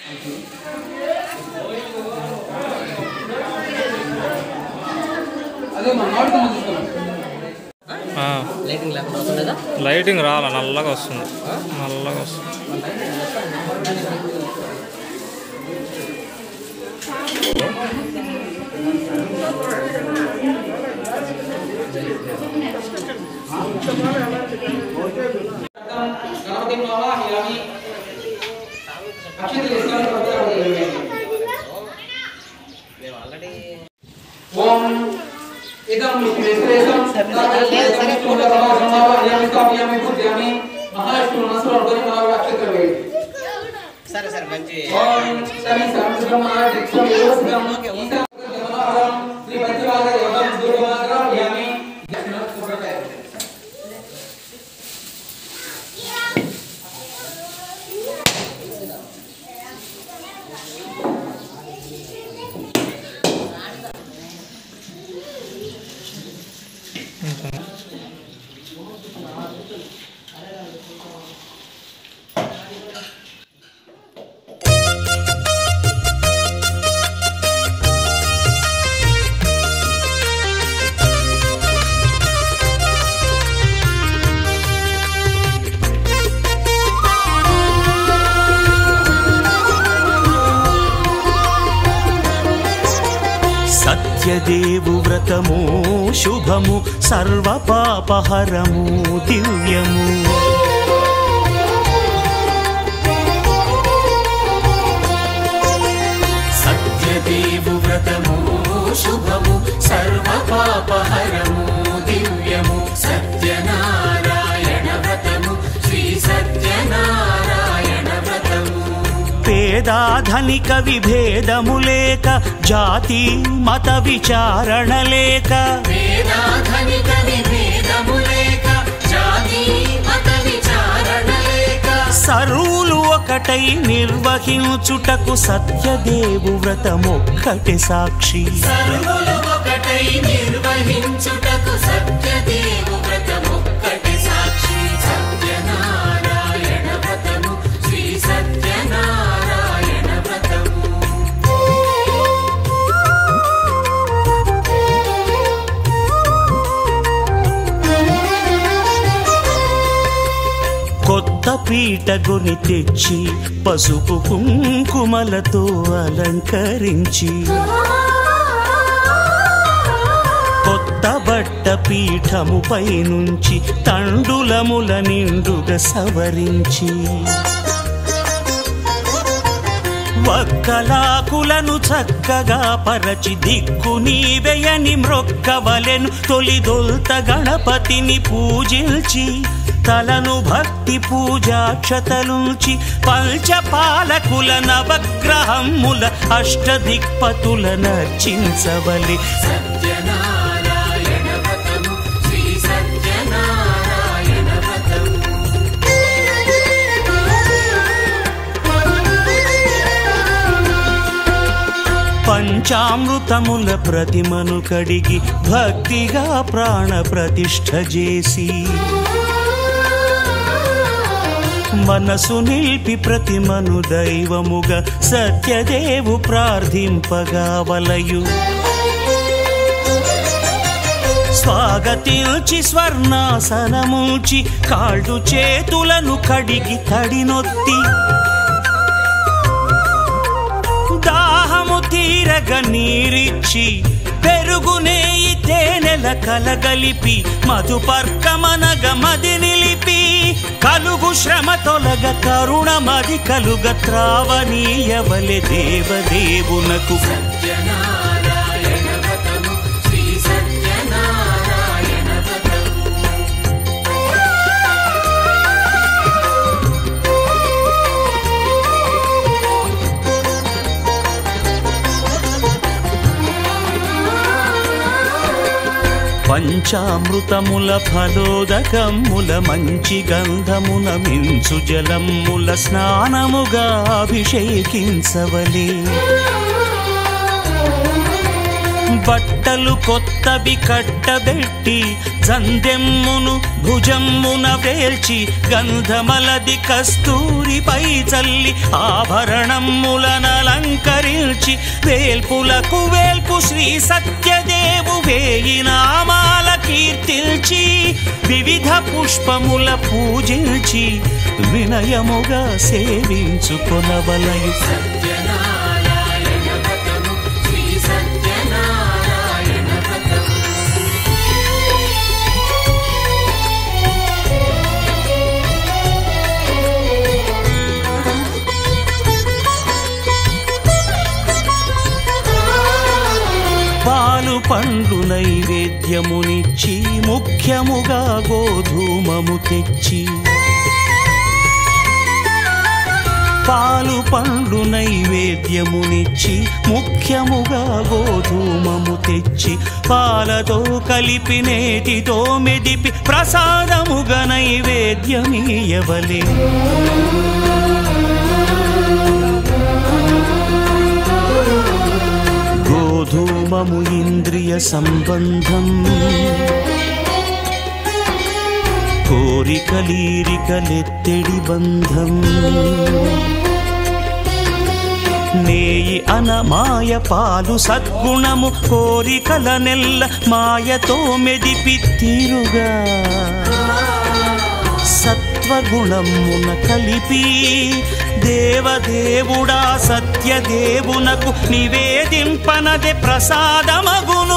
అదే మా మామిడికాయ తీసుకోండి ఆ, లైటింగ్ లేకుండా అవుతుందా లైటింగ్ రావాల నల్లగా వస్తుంది నల్లగా వస్తుంది గణపతి ఆవాహయామి అక్షతలు ఇస్తాను మేము ఆల్రెడీ ఓం ఇదం విశ్వేశ్వరేశం సర్వదేవతాయామి స్థాపయామి పూజయామి మహాలక్ష్మి మనసులో అనుకొని నాలుగు అక్షతలు వేయండి సరే సరే మంచి ఓం శని సంబ్రహ్మ దిక్షం యోగం ఈశా గమనహరం శ్రీ పంచవాద యోగం దూరమాగ్రహయామి సత్యదేవు వ్రతము శుభము సర్వపాపహరము దివ్యము సత్యదేవు వ్రతము శుభము సర్వపాపహరము దివ్యము సత్యనారాయణ వ్రతము శ్రీ సత్యనారాయణ వ్రతము పేదాధనిక విభేదము లేక జాతి మత విచారణ లేక పేదాధనిక విభేదము లేక జాతి మత విచారణ లేక సరువులు ఒకటై నిర్వహించుటకు సత్యదేవు వ్రతమొక్కటి సాక్షి సరువులు ఒకటై నిర్వహించుటకు సత్యదేవు వ్రతమొక్కటి సాక్షి సత్యనారాయణ వ్రతము శ్రీ సత్యనారాయణ వ్రతము కొత్త పీటగుని తెచ్చి పసుపు కుంకుమలతో అలంకరించి కొత్త బట్ట పీఠముపై నుంచి తండులముల నిండుగా సవరించి వక్కలాకులను చక్కగా పరచి దిక్కు నీవెయని మ్రొక్కవలెను తొలిదొల్త గణపతిని పూజించి తలను భక్తి పూజాక్షతలుంచి పంచపాలకుల నవగ్రహముల అష్టదిక్పతుల నర్చించవలి సత్యనారాయణ వ్రతము శ్రీ సత్యనారాయణ వ్రతము పంచామృతముల ప్రతిమను కడిగి భక్తిగా ప్రాణ ప్రతిష్ఠ చేసి మనసు నిలిపి ప్రతిమను దైవముగా సత్యదేవు ప్రార్థింపగా వలయు స్వాగతించి స్వర్ణాసనముంచి కాళ్ళు చేతులను కడిగి తడినొత్తి దాహము తీరగ నీరిచ్చి పెరుగు నేయి తేనెల కలగలిపి మధుపర్కమనగ మది నిలిపి కలుగు శ్రమ తొలగ కరుణ మది కలుగ త్రావనీయవలె దేవదేవునకు సత్యనారాయణ వ్రతము శ్రీ సత్యనారాయణ వ్రతము పంచామృతముల ఫలోదకముల మంచి గంధమున మించు జలముల స్నానముగా అభిషేకించవలే బట్టలు కొత్తవి కట్టబెట్టి జందెమ్మును భుజమ్మున వేల్చి గంధమలది కస్తూరిపై చల్లి ఆభరణములనలంకరించి వేల్పులకు వేల్పు శ్రీ సత్యదేవు వేయి నామాల కీర్తిల్చి వివిధ పుష్పముల పూజించి వినయముగా సేవించుకొనవలయు పాలు పండ్లు నైవేద్యమునిచ్చి ముఖ్యముగా గోధూమము తెచ్చి పాలు పండ్లు నైవేద్యమునిచ్చి ముఖ్యముగా గోధూమము తెచ్చి పాలతో కలిపి నేటితో మెదిపి ప్రసాదముగా నైవేద్యమీయవలే గోధూమము ఇంద్రియ సంబంధం కోరికలీరికలెత్తెడి బంధం నేయి అనమాయ పాలు సద్గుణము కోరికల నెల్ల మాయతో మెదిపి తీరుగా సత్వగుణమున కలిపి దేవదేవుడా సత్యదేవునకు నివేదింపనదే ప్రసాదమగును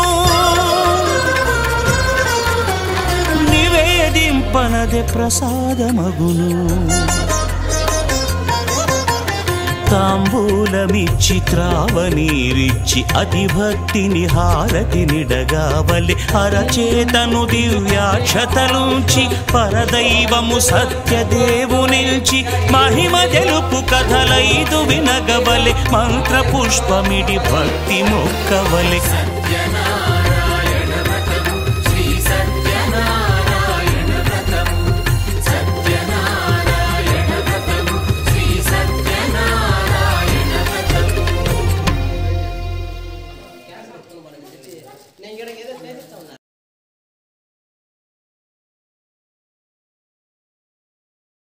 నివేదింపనదే ప్రసాదమగును తాంబూలమిచ్చి త్రావనీరిచ్చి అతి భక్తిని హారతి నిడగావలి అరచేతను దివ్యాక్షతలుంచి పరదైవము సత్యదేవునిల్చి మహిమ తెలుపు కథలైదు వినగవలె మంత్ర పుష్పమిడి భక్తి మొక్కవలె సత్యనారాయణ